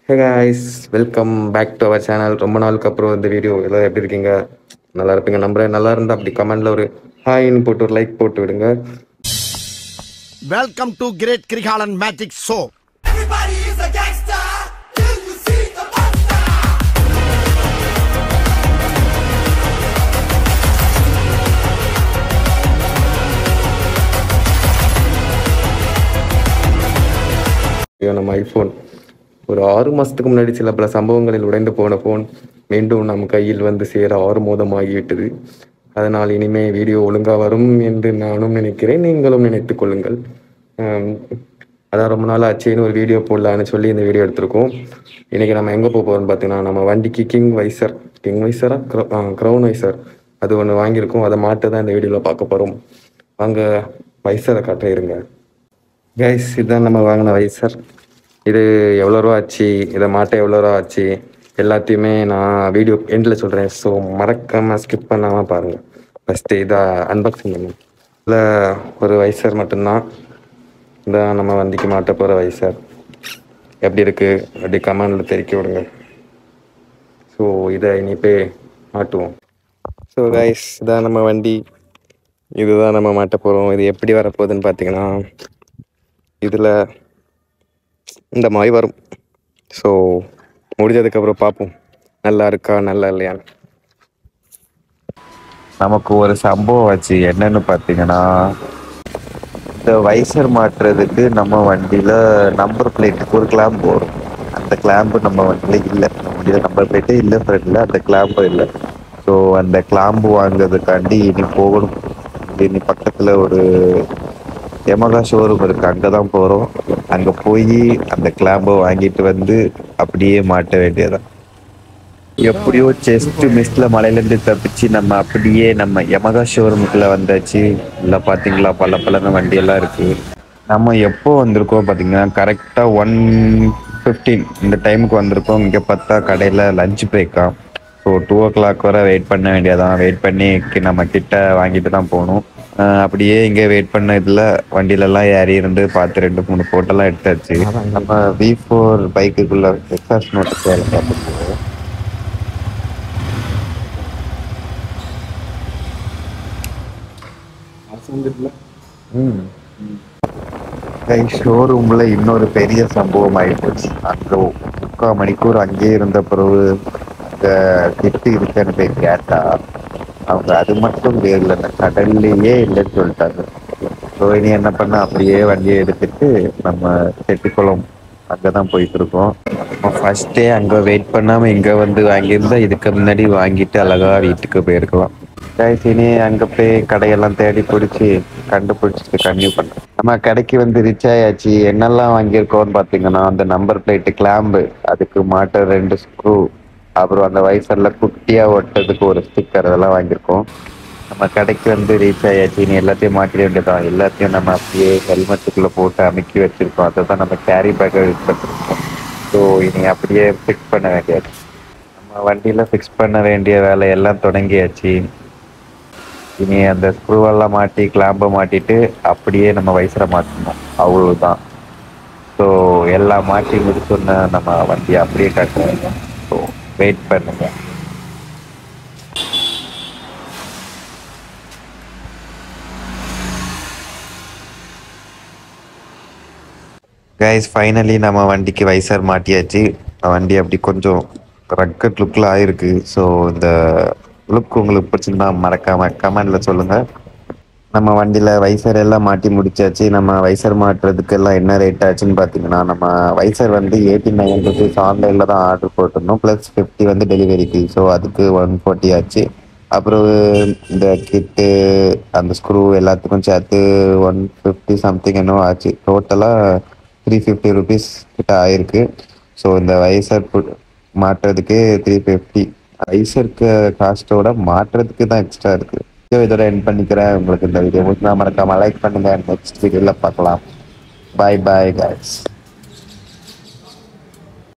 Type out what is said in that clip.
Hey guys welcome back to our channel ரொம்ப நாளுக்கு அப்புறம் இந்த வீடியோ எல்லாம் எப்படி இருக்கீங்க நல்லா இருப்பீங்க நம்புறேன் நல்லா இருந்தால் அப்படி கமெண்ட்ல ஒரு ஹாய்னு போட்டு ஒரு லைக் போட்டு விடுங்க Welcome to Great Krigalan Magic Show. Everybody is a gangster till you see the monster. ஐயோ, நம்ம ஐஃபோன் ஒரு ஆறு மாதத்துக்கு முன்னாடி சில பல சம்பவங்களில் உடைந்து போன ஃபோன் மீண்டும் நம் கையில் வந்து சேர ஆறு மாதம் ஆகிவிட்டது அதனால் இனிமே வீடியோ ஒழுங்காக வரும் என்று நானும் நினைக்கிறேன் நீங்களும் நினைத்துக் கொள்ளுங்கள் ஆம், அதான் ரொம்ப நாள் ஆச்சுன்னு ஒரு வீடியோ போடலான்னு சொல்லி இந்த வீடியோ எடுத்திருக்கோம் இன்றைக்கி நம்ம எங்கே போக போகிறோம்னு பார்த்தீங்கன்னா நம்ம வண்டிக்கு கிங் வைசர் கிங் வைசரா க்ரௌன் வைசர் அது ஒன்று வாங்கியிருக்கோம் அதை மாட்டு தான் இந்த வீடியோவில் பார்க்க போகிறோம் வாங்க வைசரை காட்ட இருங்க கைஸ் இதுதான் நம்ம வாங்கின வைசர் இது எவ்வளோ ரூபா ஆச்சு இதை மாட்ட எவ்வளோ ரூபா ஆச்சு எல்லாத்தையுமே நான் வீடியோ எண்டில் சொல்கிறேன் ஸோ மறக்காமல் ஸ்கிப் பண்ணாமல் பாருங்கள் ஃபஸ்ட்டு இதை அன்பாக்சிங் பண்ணுங்க இதில் ஒரு வைசர் மட்டும்தான் இதான் நம்ம வண்டிக்கு மாட்ட போகிற வைசர் எப்படி இருக்குது அப்படி கமெண்டில் தெரிவிக்க விடுங்க ஸோ இதை இனி போய் மாட்டுவோம் ஸோ கைஸ் இதான் நம்ம வண்டி இதுதான் நம்ம மாட்ட போகிறோம் இது எப்படி வரப்போகுதுன்னு பார்த்தீங்கன்னா இதில் இந்த மாதிரி வரும் ஸோ முடிஞ்சதுக்கப்புறம் பார்ப்போம் நல்லா இருக்கா நல்லா இல்லையான்னு நமக்கு ஒரு சம்பவம் ஆச்சு என்னன்னு பார்த்தீங்கன்னா இந்த வைசர் மாட்டுறதுக்கு நம்ம வண்டியில நம்பர் பிளேட்டுக்கு ஒரு கிளாம்பு வரும் அந்த கிளாம்பு நம்ம வண்டியில இல்லை நம்ம வண்டியில நம்பர் பிளேட்டே இல்லை ஃப்ரெண்ட்ல அந்த கிளாம்பு இல்லை ஸோ அந்த கிளாம்பு வாங்குறதுக்காண்டி இனி போகணும் இனி பக்கத்துல ஒரு எமகா ஷோரூம் இருக்கு அங்கே தான் போகிறோம் அங்கே போய் அந்த கிளாம்பை வாங்கிட்டு வந்து அப்படியே மாட்ட வேண்டியதான் எப்படியோ செஸ்ட் மிஸ்ல மலையிலேருந்து தப்பிச்சு நம்ம அப்படியே நம்ம யமகா ஷோரூமுக்குள்ள வந்தாச்சு இல்லை பார்த்தீங்களா பல பலன வண்டியெல்லாம் இருக்கு நம்ம எப்போ வந்திருக்கோம் பார்த்தீங்கன்னா கரெக்டாக ஒன் ஃபிஃப்டீன் இந்த டைமுக்கு வந்திருக்கோம் இங்கே பார்த்தா கடையில் லஞ்ச் பிரேக்கா ஸோ டூ ஓ கிளாக் வரை வெயிட் பண்ண வேண்டியதான் வெயிட் பண்ணி கி- நம்ம கிட்ட வாங்கிட்டு தான் போகணும் ஆஹ் அப்படியே இங்கே வெயிட் பண்ண இதில் வண்டியிலலாம் ஏறி இருந்து பார்த்து ரெண்டு மூணு ஃபோட்டோலாம் எடுத்தாச்சு நம்ம வி ஃபோர் பைக்குக்குள்ள எக்ஸாஸ் நோட்டு வேலை பார்த்துட்டு ஷோரூம்ல இன்னொரு பெரிய சம்பவம் ஆயிப்போச்சு அங்க முக்கால் மணிக்கூர் அங்கேயே இருந்த பிறகு அங்க திட்டு இருக்குன்னு போய் கேட்டா அவங்க அது மட்டும் வேறல இந்த கடல்லையே இல்லைன்னு சொல்லிட்டாங்க ஸோ இனி என்ன பண்ண அப்படியே வண்டியை எடுத்துட்டு நம்ம செட்டிக்குளம் அங்கதான் போயிட்டு இருக்கோம் நம்ம ஃபர்ஸ்டே அங்க வெயிட் பண்ணாம இங்க வந்து வாங்கியிருந்தா இதுக்கு முன்னாடி வாங்கிட்டு அழகா வீட்டுக்கு போயிருக்கலாம் guys, இனி அங்க போய் கடையெல்லாம் தேடி பிடிச்சி கண்டுபிடிச்சிட்டு கன்யூ பண்ண நம்ம கடைக்கு வந்து ரிச் ஆயாச்சு என்னெல்லாம் வாங்கியிருக்கோம்னு பாத்தீங்கன்னா அந்த நம்பர் பிளேட்டு கிளாம்பு அதுக்கு மாட்ட ரெண்டு ஸ்க்ரூ அப்புறம் அந்த வைசர்ல குட்டியா ஒட்டதுக்கு ஒரு ஸ்டிக்கர் அதெல்லாம் வாங்கியிருக்கோம் நம்ம கடைக்கு வந்து ரீச் ஆயாச்சு இனி எல்லாத்தையும் மாட்டிட வேண்டியதான் எல்லாத்தையும் நம்ம அப்படியே ஹெல்மெட்டுக்குள்ள போட்டு அமுக்கி வச்சிருக்கோம் அதை தான் நம்ம கேரி பேக்கை யூஸ் பண்ணிருக்கோம் ஸோ இனி அப்படியே ஃபிக்ஸ் பண்ண வேண்டியது நம்ம வண்டியில ஃபிக்ஸ் பண்ண வேண்டிய வேலையெல்லாம் தொடங்கியாச்சு இனி அந்த ஸ்க்ரூவெல்லாம் மாட்டி கிளாம்பை மாட்டிட்டு அப்படியே நம்ம வயசுல மாட்டணும் அவ்வளவுதான் ஸோ எல்லாம் மாட்டி முடிச்சோன்னு நம்ம வண்டியை அப்படியே கட்டணும் ஸோ வெயிட் பண்ணுங்க கைஸ் ஃபைனலி நம்ம வண்டிக்கு வைசர் மாட்டியாச்சு வண்டி அப்படி கொஞ்சம் ரக்கட் லுக்கில் ஆயிருக்கு ஸோ இந்த லுக் உங்களுக்கு பிடிச்சிருந்தா மறக்காம கமெண்ட்ல சொல்லுங்க நம்ம வண்டியில வைசர் எல்லாம் மாட்டி முடிச்சாச்சு நம்ம வைசர் மாட்டுறதுக்கு எல்லாம் என்ன ரேட் ஆச்சுன்னு பார்த்தீங்கன்னா நம்ம வைசர் வந்து எயிட்டி நைன் ருபீஸ் ஆன்லைனில் தான் ஆர்டர் போட்டிருந்தோம் ப்ளஸ் ஃபிஃப்டி வந்து டெலிவரிக்கு ஸோ அதுக்கு ஒன் ஃபார்ட்டி ஆச்சு அப்புறம் இந்த கிட்டு அந்த ஸ்க்ரூ எல்லாத்துக்கும் சேர்த்து ஒன் ஃபிஃப்டி சம்திங் என்னவோ ஆச்சு டோட்டலாக த்ரீ ஃபிஃப்டி ருபீஸ் கிட்ட ஆயிருக்கு ஸோ இந்த வைசர் மாட்டுறதுக்கு த்ரீ ஃபிஃப்டி வைசருக்கு காஸ்ட்டோட மாட்டுறதுக்கு தான் எக்ஸ்ட்ரா இருக்கு ஸோ இதோட என் பண்ணிக்கிறேன் உங்களுக்கு இந்த வீடியோ மறக்காம லைக் பண்ணுங்க நெக்ஸ்ட் வீடியோவில் பார்க்கலாம் பாய் பாய் guys